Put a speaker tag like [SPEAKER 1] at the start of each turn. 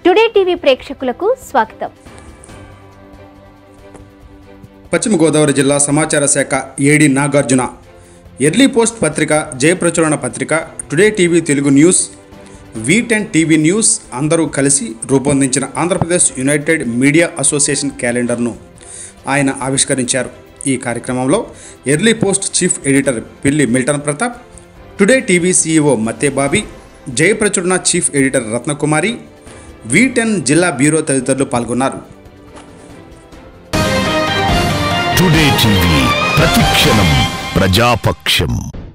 [SPEAKER 1] today TV ప్రేక్షకులకు స్వాగతం
[SPEAKER 2] పశ్చిమ గోదావరి జిల్లా సమాచార శాఖ ఏడి నాగార్జున ఎర్లీ పోస్ట్ పత్రిక జయప్రచురణ పత్రిక today TV Telugu news V ten TV news అందరూ కలిసి రూపొందించిన ఆంధ్రప్రదేశ్ యునైటెడ్ మీడియా అసోసియేషన్ క్యాలెండర్ను ఆయన ఆవిష్కరించారు ఈ కార్యక్రమంలో early post chief editor Pilli Milton Pratap today TV CEO Matte Bobby Jayaprachurana chief editor Ratnakumari V ten జిల్లా బ్యూరో తదితరులు పాల్గొన్నారు
[SPEAKER 3] టుడే టీవీ ప్రతిక్షణం ప్రజాపక్షం